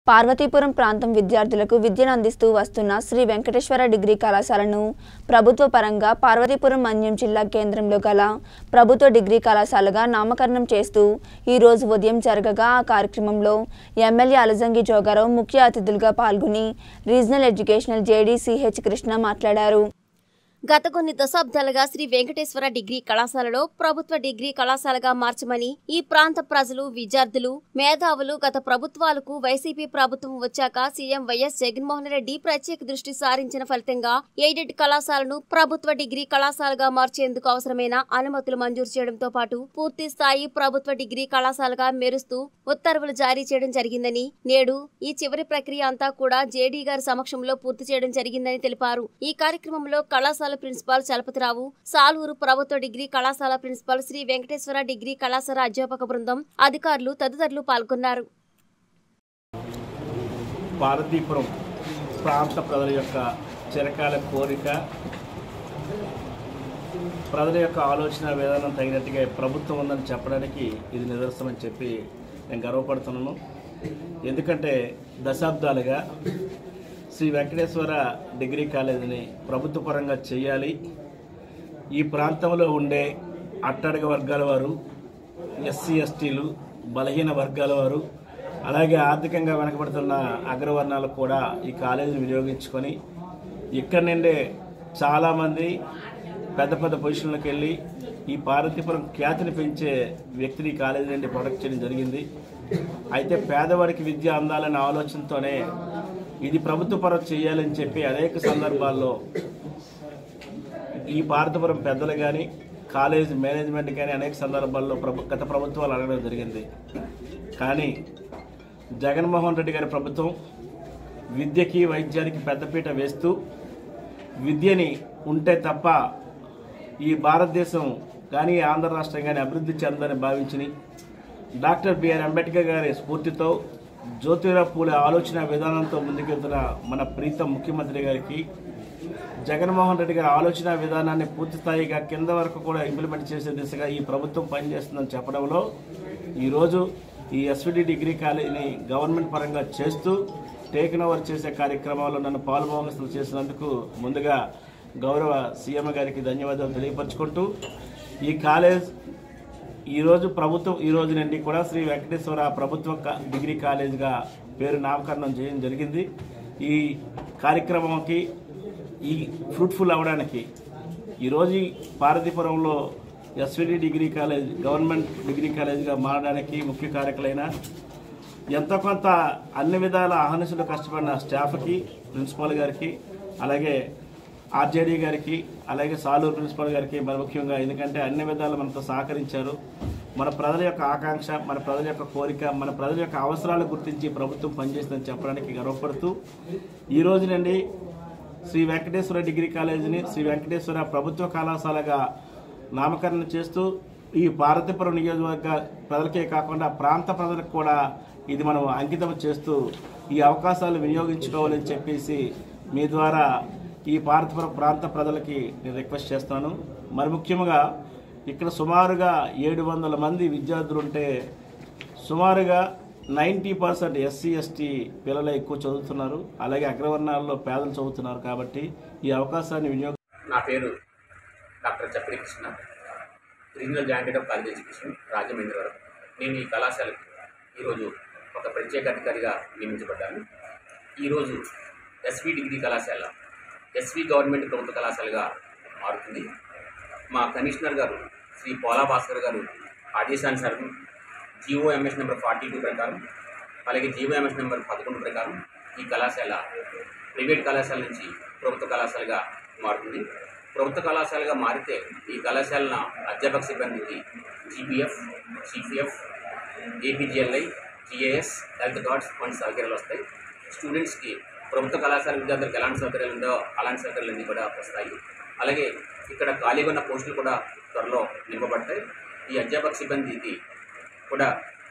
పార్వతీపురం ప్రాంతం విద్యార్థులకు విద్యను అందిస్తూ వస్తున్న శ్రీ వెంకటేశ్వర డిగ్రీ కళాశాలను ప్రభుత్వ పరంగా పార్వతీపురం మన్యం జిల్లా కేంద్రంలో గల ప్రభుత్వ డిగ్రీ కళాశాలగా నామకరణం చేస్తూ ఈ రోజు ఉదయం జరగగా ఆ కార్యక్రమంలో ఎమ్మెల్యే అలజంగి జోగారావు ముఖ్య అతిథులుగా పాల్గొని regional educational JD CH Krishna మాట్లాడారు గత కొన్ని దశాబ్దాలుగా శ్రీ వెంకటేశ్వర డిగ్రీ కళాశాలలో ప్రభుత్వ డిగ్రీ కళాశాలగా మార్చమని ఈ ప్రాంత ప్రజలు విద్యార్థులు మేధావులు గత ప్రభుత్వాలకు వైసీపీ ప్రభుత్వం వచ్చాక సీఎం వైఎస్ జగన్మోహన్ రెడ్డి ప్రత్యేక దృష్టి సారించిన ఫలితంగా ఎయిడెడ్ కళాశాలను ప్రభుత్వ డిగ్రీ కళాశాలగా మార్చేందుకు అవసరమైన అనుమతులు మంజూరు చేయడంతో పాటు పూర్తి స్థాయి ప్రభుత్వ డిగ్రీ కళాశాలగా మెరుస్తూ ఉత్తర్వులు జారీ చేయడం జరిగిందని నేడు ఈ చివరి ప్రక్రియ అంతా కూడా జేడీ గారి సమక్షంలో పూర్తి చేయడం జరిగిందని తెలిపారు ఈ కార్యక్రమంలో కళాశాల ప్రిన్సిపాల్ చలపతిరావు సాలూరు ప్రభుత్వ డిగ్రీ కళాశాల ప్రిన్సిపాల్ శ్రీ వెంకటేశ్వర డిగ్రీ కళాశాల అధ్యాపక బృందం అధికారులు తదితరులు పాల్గొన్నారు భారతీపురం ప్రాంత ప్రజల యొక్క చిరకాల కోరిక ప్రజల యొక్క ఆలోచన విధానం తగినట్టుగా ప్రభుత్వం ఉందని చెప్పడానికి ఇది నిదర్శనం చెప్పి నేను గర్వపడుతున్నాను ఎందుకంటే దశాబ్దాలుగా శ్రీ వెంకటేశ్వర డిగ్రీ కాలేజీని ప్రభుత్వ పరంగా చేయాలి ఈ ప్రాంతంలో ఉండే అట్టడుగు వర్గాల వారు ఎస్సీ ఎస్టీలు బలహీన వర్గాల వారు అలాగే ఆర్థికంగా వెనకబడుతున్న అగ్రవర్ణాలు కూడా ఈ కాలేజీని వినియోగించుకొని ఇక్కడ నుండే చాలామంది పెద్ద పెద్ద పొజిషన్లకు వెళ్ళి ఈ పార్వతీపురం ఖ్యాతిని పెంచే వ్యక్తిని ఈ కాలేజీ నుండి ప్రొడక్ట్ చేయడం జరిగింది అయితే పేదవాడికి విద్య అందాలనే ఆలోచనతోనే ఇది ప్రభుత్వ పరం చేయాలని చెప్పి అనేక సందర్భాల్లో ఈ భారతపురం పెద్దలు కానీ కాలేజ్ మేనేజ్మెంట్ కానీ అనేక సందర్భాల్లో ప్రభు గత ప్రభుత్వాలు అడగడం జరిగింది కానీ జగన్మోహన్ రెడ్డి గారి ప్రభుత్వం విద్యకి వైద్యానికి పెద్దపీట వేస్తూ విద్యని ఉంటే తప్ప ఈ భారతదేశం కానీ ఆంధ్ర రాష్ట్రం కానీ అభివృద్ధి చెందని భావించిని డాక్టర్ బిఆర్ అంబేద్కర్ గారి స్ఫూర్తితో జ్యోతిరావు పూలే ఆలోచన విధానంతో ముందుకెళ్తున్న మన ప్రీతం ముఖ్యమంత్రి గారికి జగన్మోహన్ రెడ్డి గారి ఆలోచన విధానాన్ని పూర్తి స్థాయిగా కింద వరకు కూడా ఇంప్లిమెంట్ చేసే దిశగా ఈ ప్రభుత్వం పనిచేస్తుందని చెప్పడంలో ఈరోజు ఈ ఎస్విడి డిగ్రీ కాలేజీని గవర్నమెంట్ పరంగా చేస్తూ టేకన్ ఓవర్ చేసే కార్యక్రమాల్లో నన్ను పాల్భాగస్తులు చేసినందుకు ముందుగా గౌరవ సీఎం గారికి ధన్యవాదాలు తెలియపరచుకుంటూ ఈ కాలేజ్ ఈరోజు ప్రభుత్వం ఈ రోజు నుండి కూడా శ్రీ వెంకటేశ్వర ప్రభుత్వ కా- డిగ్రీ కాలేజ్గా పేరు నామకరణం చేయడం జరిగింది ఈ కార్యక్రమంకి ఈ ఫ్రూట్ఫుల్ అవ్వడానికి ఈరోజు ఈ పార్వతీపురంలో SVD degree college government degree కాలేజ్గా మారడానికి ముఖ్య కారకులైన ఎంతో కొంత అన్ని విధాల అహర్నిశలు కష్టపడిన స్టాఫ్కి ప్రిన్సిపాల్ గారికి అలాగే ఆర్జేడీ గారికి అలాగే సాలూరు ప్రిన్సిపాల్ గారికి మరి ముఖ్యంగా ఎందుకంటే అన్ని విధాలు మనతో సహకరించారు మన ప్రజల యొక్క ఆకాంక్ష మన ప్రజల యొక్క కోరిక మన ప్రజల యొక్క అవసరాలు గుర్తించి ప్రభుత్వం పనిచేస్తుందని చెప్పడానికి గర్వపడుతూ ఈ రోజు నుండి శ్రీ వెంకటేశ్వర డిగ్రీ కాలేజీని శ్రీ వెంకటేశ్వర ప్రభుత్వ కళాశాలగా నామకరణం చేస్తూ ఈ భారతీపురం నియోజకవర్గ ప్రజలకే కాకుండా ప్రాంత ప్రజలకు కూడా ఇది మనం అంకితం చేస్తూ ఈ అవకాశాలు వినియోగించుకోవాలని చెప్పేసి మీ ద్వారా ఈ భారతపురం ప్రాంత ప్రజలకి నేను రిక్వెస్ట్ చేస్తాను మరి ముఖ్యంగా ఇక్కడ సుమారుగా ఏడు వందల మంది విద్యార్థులు ఉంటే సుమారుగా నైంటీ పర్సెంట్ ఎస్సీ ఎస్టీ పిల్లలు ఎక్కువ చదువుతున్నారు అలాగే అగ్రవర్ణాల్లో పేదలు చదువుతున్నారు కాబట్టి ఈ అవకాశాన్ని వినియోగ నా పేరు doctor Chakri Krishna regional joint of college education Rajamahendravaram నేను ఈ కళాశాలకు ఈరోజు ఒక ప్రత్యేక అధికారిగా నియమించబడ్డాను ఈరోజు ఎస్వి డిగ్రీ కళాశాల ఎస్వి గవర్నమెంట్ ప్రభుత్వ కళాశాలగా మారుతుంది మా కమిషనర్ గారు శ్రీ పోలా భాస్కర్ గారు ఆదేశానుసారం GO MS number forty two ప్రకారం అలాగే జీవో ఎంఎస్ నెంబర్ పదకొండు ప్రకారం ఈ కళాశాల ప్రైవేట్ కళాశాల నుంచి ప్రభుత్వ కళాశాలగా మారుతుంది ప్రభుత్వ కళాశాలగా మారితే ఈ కళాశాలన అధ్యాపక సిబ్బందికి GPF CPF APGLI GAS health cards వంటి సౌకర్యాలు వస్తాయి స్టూడెంట్స్కి ప్రభుత్వ కళాశాల విద్యార్థులకు ఎలాంటి సౌకర్యాలు ఉందో అలాంటి సౌకర్యాలన్నీ కూడా వస్తాయి అలాగే ఇక్కడ ఖాళీగా ఉన్న పోస్టులు కూడా త్వరలో నింపబడతాయి ఈ అధ్యాపక సిబ్బందికి కూడా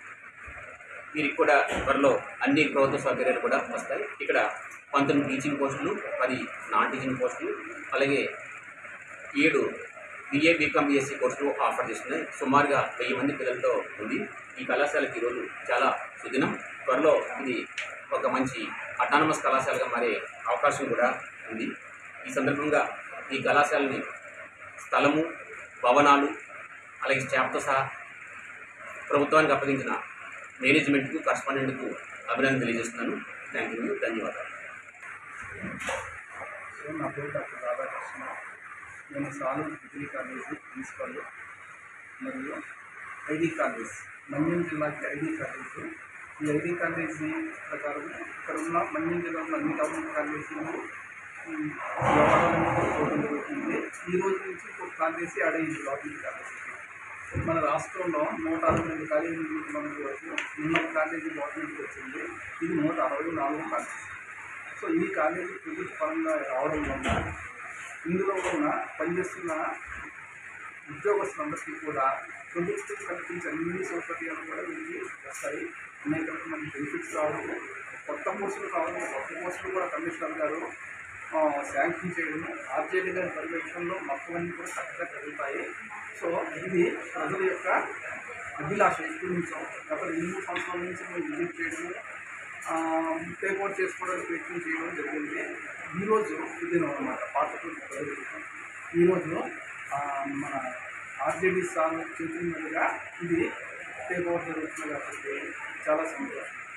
వీరికి కూడా త్వరలో అన్ని ప్రభుత్వ సౌకర్యాలు కూడా వస్తాయి ఇక్కడ పంతొమ్మిది టీచింగ్ పోస్టులు పది నాన్ టీచింగ్ పోస్టులు అలాగే ఏడు బిఏ బీకామ్ బీఎస్సీ కోర్సులు ఆఫర్ చేస్తున్నాయి సుమారుగా వెయ్యి మంది పిల్లలతో ఉంది ఈ కళాశాలకి ఈరోజు చాలా సుదినం త్వరలో ఇది ఒక మంచి అటానమస్ కళాశాలగా మారే అవకాశం కూడా ఉంది ఈ సందర్భంగా ఈ కళాశాలని స్థలము భవనాలు అలాగే స్టాఫ్తో సహా ప్రభుత్వానికి అప్పగించిన మేనేజ్మెంట్కు కరస్పాండెంట్కు అభినందన తెలియజేస్తున్నాను థ్యాంక్ యూ ధన్యవాదాలు సో నా పేరు డాక్టర్ రాధాకృష్ణ నేను సాలు డిగ్రీ కాలేజ్ ప్రిన్సిపల్ మరియు ఐడి కాలేజ్ మన్యం జిల్లాకి ఐడి కాలేజ్ ఈ ఐడి కాలేజీ ప్రకారం ఇక్కడ ఉన్న మన్యం జిల్లాలో అన్ని గవర్నమెంట్ కాలేజీలు ఉమ్, వ్యవహారాలను చూడడం జరుగుతుంది ఈ రోజు నుంచి ఒక కాలేజీ అడైంది గవర్నమెంట్ కాలేజీకి మన రాష్ట్రంలో నూట అరవై రెండు కాలేజీలు మనకు వరకు నిన్న కాలేజీ గవర్నమెంట్కి వచ్చింది ఇది నూట అరవై నాలుగు కాలేజీ సో ఈ కాలేజీ ప్రభుత్వ పరంగా రావడం వల్ల ఇందులో ఉన్న పనిచేస్తున్న ఉద్యోగస్తులందరికీ కూడా ప్రభుత్వం కల్పించే అన్ని సౌకర్యాలు కూడా వీళ్ళకి వస్తాయి అనేక రకమైన బెనిఫిట్స్ రావడం కొత్త కోర్సులు కావడం కొత్త కోర్సులు కూడా కమిషనర్ గారు ఆ, శాంక్షన్ చేయడం ఆర్జేడీ గారి పర్యవేక్షణలో మొత్తం అన్ని కూడా చక్కగా జరుగుతాయి సో ఇది ప్రజల యొక్క అభిలాష ఎప్పటి నుంచో గత ఎనిమిది సంవత్సరాల నుంచి మేము విజిట్ చేయడము పేపర్ చేసుకోవడానికి ప్రయత్నం చేయడం జరిగింది ఈరోజు ఇది అనమాట పార్టీ ఈరోజు ఆ, మన ఆర్జేడీ సార్ చేతుల మీదుగా ఇది పేపర్ జరుగుతుంది కాబట్టి చాలా సంతోషం